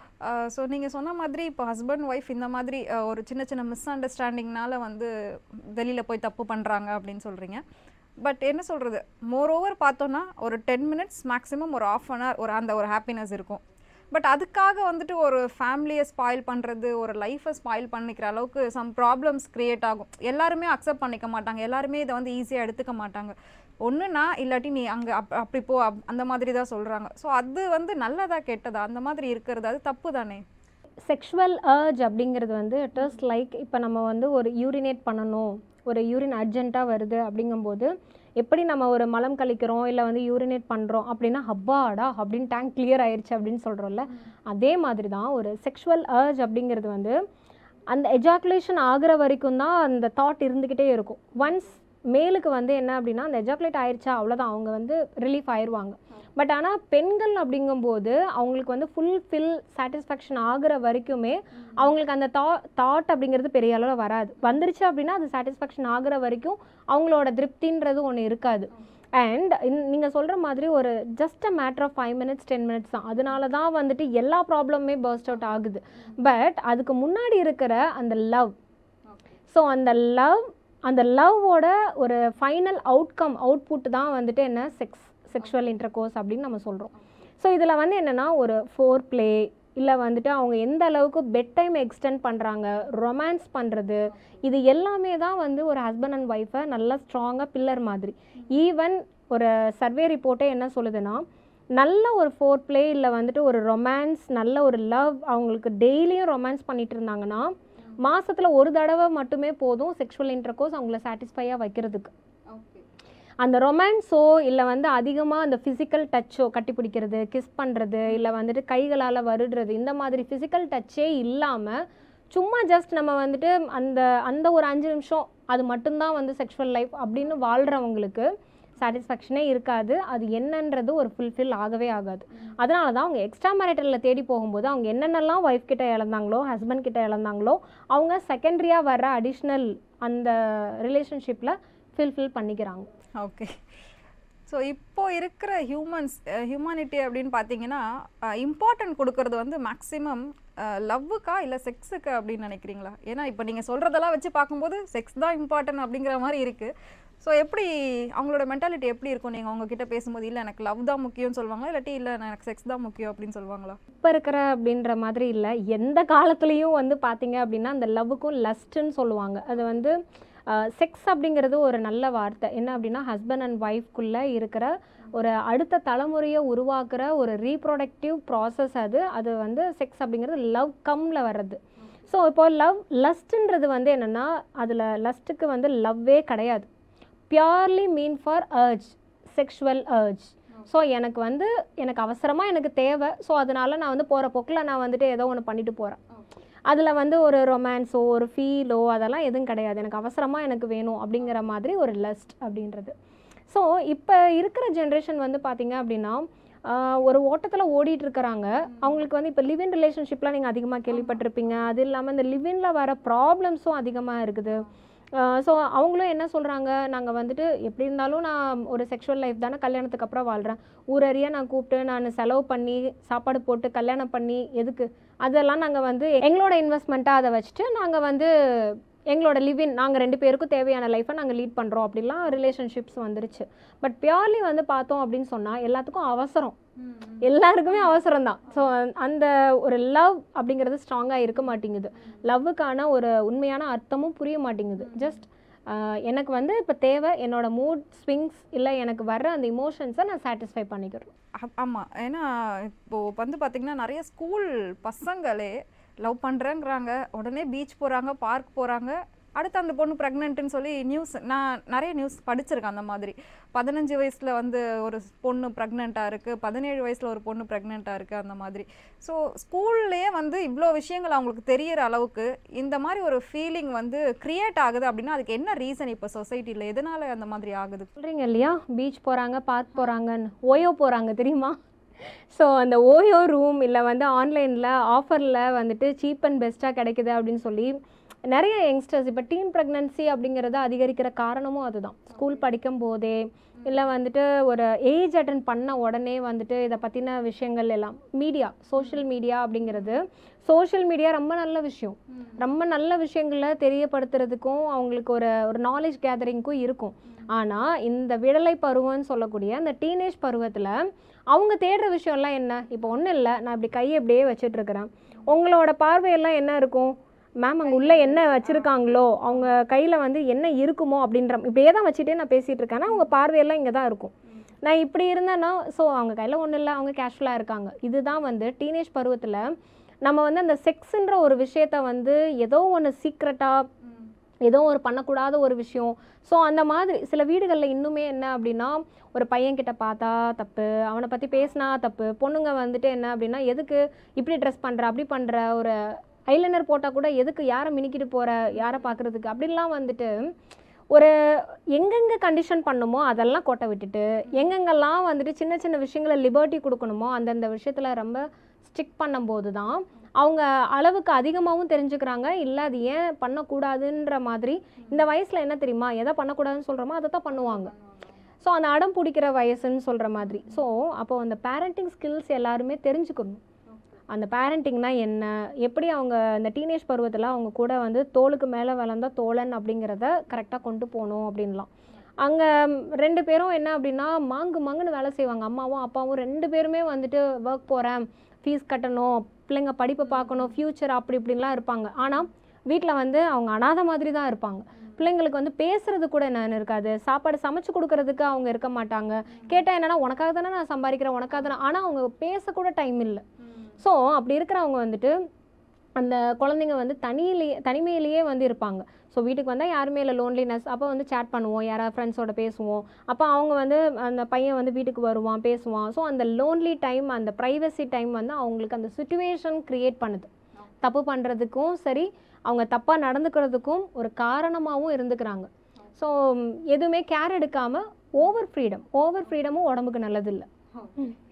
A: ஸோ நீங்கள் சொன்ன மாதிரி இப்போ ஹஸ்பண்ட் ஒய்ஃப் இந்த மாதிரி அஹ், ஒரு சின்ன சின்ன மிஸ் அண்டர்ஸ்டாண்டிங்னால வந்து வெளியில் போய் தப்பு பண்ணுறாங்க அப்படின்னு சொல்கிறீங்க பட் என்ன சொல்கிறது மோர் ஓவர் பார்த்தோன்னா ஒரு டென் மினிட்ஸ் மேக்ஸிமம் ஒரு ஆஃப் அன் ஹவர் ஒரு அந்த ஒரு ஹாப்பினஸ் இருக்கும் பட் அதுக்காக வந்துட்டு ஒரு ஃபேமிலியை ஸ்பாயில் பண்ணுறது ஒரு லைஃப்பை ஸ்பாயில் பண்ணிக்கிற அளவுக்கு சம் ப்ராப்ளம்ஸ் க்ரியேட் ஆகும் எல்லாருமே அக்செப்ட் பண்ணிக்க மாட்டாங்க எல்லாருமே இதை வந்து ஈஸியாக எடுத்துக்க மாட்டாங்க ஒன்றுனா இல்லாட்டி நீ அங்கே அப் அப்படி போ அப்- அந்த மாதிரி தான் சொல்கிறாங்க ஸோ அது வந்து நல்லதா கெட்டதா அந்த மாதிரி இருக்கிறது அது தப்பு தானே
B: செக்ஷுவல் அர்ஜ் அப்படிங்கிறது வந்து இட் இஸ் லைக் இப்போ நம்ம வந்து ஒரு யூரினேட் பண்ணணும் ஒரு யூரின் அர்ஜென்ட்டாக வருது அப்படிங்கும்போது எப்படி நம்ம ஒரு மலம் கழிக்கிறோம் இல்லை வந்து யூரினேட் பண்ணுறோம் அப்படின்னா ஹப்பாடா அப்படின்னு டேங்க் கிளியர் ஆயிடுச்சு அப்படின்னு சொல்கிறோம்ல அதே மாதிரி தான் ஒரு செக்ஷுவல் அர்ஜ் அப்படிங்கிறது வந்து அந்த எஜாக்குலேஷன் ஆகுற வரைக்கும் தான் அந்த தாட் இருந்துக்கிட்டே இருக்கும் ஒன்ஸ் மேலுக்கு வந்து என்ன அப்படின்னா அந்த எஜாக்குலேட் ஆயிடுச்சா அவ்வளோதான் அவங்க வந்து ரிலீஃப் ஆயிடுவாங்க பட் ஆனால் பெண்கள் அப்படிங்கும்போது அவங்களுக்கு வந்து ஃபுல் ஃபில் சாட்டிஸ்ஃபேக்ஷன் ஆகுற வரைக்குமே அவங்களுக்கு அந்த தா தாட் அப்படிங்கிறது பெரிய அளவில் வராது வந்துருச்சு அப்படின்னா அது சாட்டிஸ்ஃபேக்ஷன் ஆகுற வரைக்கும் அவங்களோட திருப்தின்றது ஒன்று இருக்காது அண்ட் நீங்கள் சொல்கிற மாதிரி ஒரு just a matter of five minutes ten minutes தான் அதனால தான் வந்துட்டு எல்லா ப்ராப்ளமுமே பர்ஸ்ட் அவுட் ஆகுது பட் அதுக்கு முன்னாடி இருக்கிற அந்த லவ் ஸோ அந்த லவ் அந்த லவ்வோட ஒரு ஃபைனல் அவுட்கம் அவுட்புட் தான் வந்துட்டு என்ன செக்ஸ் செக்ஷுவல் இன்டர்கோர்ஸ் அப்படின்னு நம்ம சொல்கிறோம் ஸோ இதில் வந்து என்னென்னா ஒரு ஃபோர் ப்ளே இல்லை வந்துட்டு அவங்க எந்த அளவுக்கு பெட் டைம் எக்ஸ்டெண்ட் பண்ணுறாங்க ரொமான்ஸ் பண்ணுறது இது எல்லாமே தான் வந்து ஒரு ஹஸ்பண்ட் அண்ட் ஒய்ஃபை நல்லா ஸ்ட்ராங்காக பில்லர் மாதிரி ஈவன் ஒரு சர்வே ரிப்போர்ட்டே என்ன சொல்லுதுன்னா நல்ல ஒரு ஃபோர் ப்ளே இல்லை வந்துட்டு ஒரு ரொமான்ஸ் நல்ல ஒரு லவ் அவங்களுக்கு டெய்லியும் ரொமான்ஸ் பண்ணிட்டு இருந்தாங்கன்னா மாசத்துல ஒரு தடவை மட்டுமே போதும் செக்ஷுவல் இன்டர்கோர்ஸ் அவங்கள சாட்டிஸ்ஃபையாக வைக்கிறதுக்கு அந்த ரொமான்ஸோ இல்லை வந்து அதிகமாக அந்த ஃபிசிக்கல் டச்சோ கட்டி பிடிக்கிறது கிஸ் பண்ணுறது இல்லை வந்துட்டு கைகளால் வருடுறது இந்த மாதிரி ஃபிசிக்கல் டச்சே இல்லாமல் சும்மா ஜஸ்ட் நம்ம வந்துட்டு அந்த அந்த ஒரு அஞ்சு நிமிஷம் அது மட்டும்தான் வந்து செக்ஷுவல் லைஃப் அப்படின்னு வாழ்கிறவங்களுக்கு சாட்டிஸ்ஃபேக்ஷனே இருக்காது அது என்னன்றது ஒரு ஃபுல்ஃபில் ஆகவே ஆகாது அதனால தான் அவங்க எக்ஸ்ட்ரா மேரிட்டலில் தேடி போகும்போது அவங்க என்னென்னலாம் ஒய்ஃப் கிட்ட இழந்தாங்களோ ஹஸ்பண்ட் கிட்ட இழந்தாங்களோ அவங்க செகண்டரியாக வர அடிஷ்னல் அந்த ரிலேஷன்ஷிப்பில் ஃபில்ஃபில் பண்ணிக்கிறாங்க
A: ஓகே ஸோ இப்போ இருக்கிற ஹியூமன்ஸ் ஹியூமனிட்டி அப்படின்னு பார்த்தீங்கன்னா இம்பார்ட்டன்ட் கொடுக்கறது வந்து மேக்ஸிமம் லவ்வுக்கா இல்லை செக்ஸுக்கா அப்படின்னு நினைக்கிறீங்களா ஏன்னா இப்போ நீங்கள் சொல்கிறதெல்லாம் வச்சு பார்க்கும்போது செக்ஸ் தான் இம்பார்ட்டன்ட் அப்படிங்கிற மாதிரி இருக்குது ஸோ எப்படி அவங்களோட மென்டாலிட்டி எப்படி இருக்கும் நீங்கள் அவங்க கிட்ட பேசும்போது இல்லை எனக்கு லவ் தான் முக்கியம்னு சொல்லுவாங்களா இல்லாட்டி இல்லை எனக்கு செக்ஸ் தான் முக்கியம் அப்படின்னு சொல்லுவாங்களா
B: இப்போ இருக்கிற அப்படின்ற மாதிரி இல்லை எந்த காலத்துலேயும் வந்து பார்த்தீங்க அப்படின்னா அந்த லவ்வுக்கும் லஸ்ட்டுன்னு சொல்லுவாங்க அது வந்து செக்ஸ் அப்படிங்கிறது ஒரு நல்ல வார்த்தை என்ன அப்படின்னா ஹஸ்பண்ட் அண்ட் ஒய்ஃப்குள்ளே இருக்கிற ஒரு அடுத்த தலைமுறையை உருவாக்குற ஒரு ரீப்ரொடக்டிவ் ப்ராசஸ் அது அது வந்து செக்ஸ் அப்படிங்கிறது லவ் கம்மில் வர்றது ஸோ இப்போ லவ் லஸ்ட்டுன்றது வந்து என்னென்னா அதில் லஸ்ட்டுக்கு வந்து லவ்வே கிடையாது purely mean for urge sexual urge so எனக்கு வந்து எனக்கு அவசரமாக எனக்கு தேவை ஸோ அதனால நான் வந்து போகிற போக்கில் நான் வந்துட்டு ஏதோ ஒன்று பண்ணிட்டு போகிறேன் அதில் வந்து ஒரு ரொமான்ஸோ ஒரு ஃபீலோ அதெல்லாம் எதுவும் கிடையாது எனக்கு அவசரமாக எனக்கு வேணும் அப்படிங்கிற மாதிரி ஒரு லஸ்ட் அப்படின்றது ஸோ இப்போ இருக்கிற ஜென்ரேஷன் வந்து பார்த்தீங்க அப்படின்னா ஆஹ், ஒரு ஓட்டத்தில் ஓடிட்டு இருக்கிறாங்க அவங்களுக்கு வந்து இப்போ லிவ் இன் ரிலேஷன்ஷிப்லாம் நீங்கள் அதிகமாக கேள்விப்பட்டிருப்பீங்க அது இல்லாமல் இந்த லிவின்ல வர ப்ராப்ளம்ஸும் அதிகமாக இருக்குது ஸோ அவங்களும் என்ன சொல்கிறாங்க நாங்கள் வந்துட்டு எப்படி இருந்தாலும் நான் ஒரு செக்ஷுவல் லைஃப் தானே கல்யாணத்துக்கு அப்புறம் வாழ்கிறேன் ஊரறிய நான் கூப்பிட்டு நான் செலவு பண்ணி சாப்பாடு போட்டு கல்யாணம் பண்ணி எதுக்கு அதெல்லாம் நாங்கள் வந்து எங்களோட இன்வெஸ்ட்மெண்ட்டாக அதை வச்சுட்டு நாங்கள் வந்து எங்களோட லிவின் நாங்கள் ரெண்டு பேருக்கும் தேவையான லைஃப்பை நாங்கள் லீட் பண்ணுறோம் அப்படிலாம் ரிலேஷன்ஷிப்ஸ் வந்துருச்சு பட் பியூர்லி வந்து பார்த்தோம் அப்படின்னு சொன்னால் எல்லாத்துக்கும் அவசரம் எல்லாருக்குமே அவசரம் தான் ஸோ அந்த ஒரு லவ் அப்படிங்கிறது ஸ்ட்ராங்காக இருக்க மாட்டேங்குது லவ்வுக்கான ஒரு உண்மையான அர்த்தமும் புரிய மாட்டேங்குது ஜஸ்ட் எனக்கு வந்து இப்போ தேவை என்னோட மூட் ஸ்விங்ஸ் இல்லை எனக்கு வர்ற அந்த இமோஷன்ஸை நான் சாட்டிஸ்ஃபை பண்ணிக்கிறேன்
A: ஆ- ஆமா ஏன்னா இப்போ வந்து பாத்தீங்கன்னா நிறைய ஸ்கூல் பசங்களே லவ் பண்றேங்கிறாங்க உடனே பீச் போறாங்க பார்க் போறாங்க அடுத்து அந்த பொண்ணு ப்ரெக்னென்ட்னு சொல்லி நியூஸ் நான் நிறைய நியூஸ் படிச்சிருக்கேன் அந்த மாதிரி பதினஞ்சு வயசுல வந்து ஒரு பொண்ணு ப்ரெக்னெண்ட்டாக இருக்கு பதினேழு வயசுல ஒரு பொண்ணு ப்ரெக்னெண்ட்டாக இருக்கு அந்த மாதிரி ஸோ ஸ்கூல்லேயே வந்து இவ்வளோ விஷயங்கள் அவங்களுக்கு தெரியற அளவுக்கு இந்த மாதிரி ஒரு ஃபீலிங் வந்து கிரியேட் ஆகுது அப்படின்னா அதுக்கு என்ன ரீசன் இப்போ சொசைட்டியில் எதனால அந்த மாதிரி ஆகுது
B: சொல்கிறீங்க இல்லையா பீச் போகிறாங்க பார்க் போகிறாங்கன்னு ஓயோ போகிறாங்க தெரியுமா ஸோ அந்த ஓயோ ரூம் இல்லை வந்து ஆன்லைனில் ஆஃபரில் வந்துட்டு சீப் அண்ட் பெஸ்ட்டாக கிடைக்குது அப்படின்னு சொல்லி நிறைய யங்ஸ்டர்ஸ் இப்போ டீன் ப்ரெக்னன்சி அப்படிங்கிறத அதிகரிக்கிற காரணமும் அதுதான் ஸ்கூல் படிக்கும் போதே இல்லை வந்துட்டு ஒரு ஏஜ் அட்டன் பண்ண உடனே வந்துட்டு இதை பற்றின விஷயங்கள் எல்லாம் மீடியா சோஷியல் மீடியா அப்படிங்கிறது சோஷியல் மீடியா ரொம்ப நல்ல விஷயம் ரொம்ப நல்ல விஷயங்களை தெரியப்படுத்துறதுக்கும் அவங்களுக்கு ஒரு ஒரு நாலேஜ் கேதரிங்க்கும் இருக்கும் ஆனால் இந்த விடலை பருவம்னு சொல்லக்கூடிய அந்த டீனேஜ் பருவத்தில் அவங்க தேடுற விஷயம்லாம் என்ன இப்போ ஒன்றும் இல்லை நான் இப்படி கையை இப்படியே வச்சுட்டு இருக்கிறேன் உங்களோட பார்வையெல்லாம் என்ன இருக்கும் மேம் அங்கே உள்ளே என்ன வச்சுருக்காங்களோ அவங்க கையில் வந்து என்ன இருக்குமோ அப்படின்ற இப்படியே தான் வச்சுட்டே நான் பேசிகிட்டு இருக்கேன்னா அவங்க பார்வையெல்லாம் இங்கே தான் இருக்கும் நான் இப்படி இருந்தேன்னா ஸோ அவங்க கையில் ஒன்றும் இல்லை அவங்க கேஷுவலாக இருக்காங்க இதுதான் வந்து டீனேஜ் பருவத்தில் நம்ம வந்து அந்த செக்ஸுன்ற ஒரு விஷயத்த வந்து ஏதோ ஒன்று சீக்ரெட்டாக ஏதோ ஒரு பண்ணக்கூடாத ஒரு விஷயம் ஸோ அந்த மாதிரி சில வீடுகளில் இன்னுமே என்ன அப்படின்னா ஒரு பையன்கிட்ட பார்த்தா தப்பு அவனை பற்றி பேசினா தப்பு பொண்ணுங்க வந்துட்டு என்ன அப்படின்னா எதுக்கு இப்படி ட்ரெஸ் பண்ணுற அப்படி பண்ணுற ஒரு ஐலைனர் போட்டால் கூட எதுக்கு யாரை மினிக்கிட்டு போகிற யாரை பார்க்குறதுக்கு அப்படிலாம் வந்துட்டு ஒரு எங்கெங்கே கண்டிஷன் பண்ணுமோ அதெல்லாம் கொட்டை விட்டுட்டு எங்கெங்கெல்லாம் வந்துட்டு சின்ன சின்ன விஷயங்களை லிபர்ட்டி கொடுக்கணுமோ அந்தந்த விஷயத்தில் ரொம்ப ஸ்டிக் பண்ணும்போது தான் அவங்க அளவுக்கு அதிகமாகவும் தெரிஞ்சுக்கிறாங்க இல்லை அது ஏன் பண்ணக்கூடாதுன்ற மாதிரி இந்த வயசில் என்ன தெரியுமா எதை பண்ணக்கூடாதுன்னு சொல்கிறோமோ அதை தான் பண்ணுவாங்க ஸோ அந்த அடம் பிடிக்கிற வயசுன்னு சொல்கிற மாதிரி ஸோ அப்போ அந்த பேரண்டிங் ஸ்கில்ஸ் எல்லாருமே தெரிஞ்சுக்கணும் அந்த பேரண்டிங்னா என்ன எப்படி அவங்க அந்த டீனேஜ் பருவத்தில் அவங்க கூட வந்து தோளுக்கு மேலே வளர்ந்த தோழன் அப்படிங்கிறத கரெக்டாக கொண்டு போகணும் அப்படின்லாம் அங்கே ரெண்டு பேரும் என்ன அப்படின்னா மாங்கு மாங்குன்னு வேலை செய்வாங்க அம்மாவும் அப்பாவும் ரெண்டு பேருமே வந்துட்டு ஒர்க் போகிறேன் ஃபீஸ் கட்டணும் பிள்ளைங்க படிப்பை பார்க்கணும் ஃப்யூச்சர் அப்படி இப்படின்லாம் இருப்பாங்க ஆனால் வீட்டில் வந்து அவங்க அனாதை மாதிரி தான் இருப்பாங்க பிள்ளைங்களுக்கு வந்து பேசுறது கூட என்னன்னு இருக்காது சாப்பாடு சமைச்சு கொடுக்கறதுக்கு அவங்க இருக்க மாட்டாங்க கேட்டால் என்னன்னா உனக்காக தானே நான் சம்பாதிக்கிறேன் உனக்காக தானே ஆனால் அவங்க பேசக்கூட டைம் இல்லை ஸோ அப்படி இருக்கிறவங்க வந்துட்டு அந்த குழந்தைங்க வந்து தனியிலேயே தனிமையிலேயே வந்து இருப்பாங்க ஸோ வீட்டுக்கு வந்தால் யாருமே இல்லை லோன்லினஸ் அப்போ வந்து சேட் பண்ணுவோம் யாராவது ஃப்ரெண்ட்ஸோட பேசுவோம் அப்போ அவங்க வந்து அந்த பையன் வந்து வீட்டுக்கு வருவான் பேசுவான் ஸோ அந்த லோன்லி டைம் அந்த ப்ரைவசி டைம் வந்து அவங்களுக்கு அந்த சுச்சுவேஷன் க்ரியேட் பண்ணுது தப்பு பண்ணுறதுக்கும் சரி அவங்க தப்பாக நடந்துக்கிறதுக்கும் ஒரு காரணமாகவும் இருந்துக்கிறாங்க ஸோ எதுவுமே கேர் எடுக்காமல் ஓவர் ஃப்ரீடம் ஓவர் ஃப்ரீடமும் உடம்புக்கு நல்லதில்லை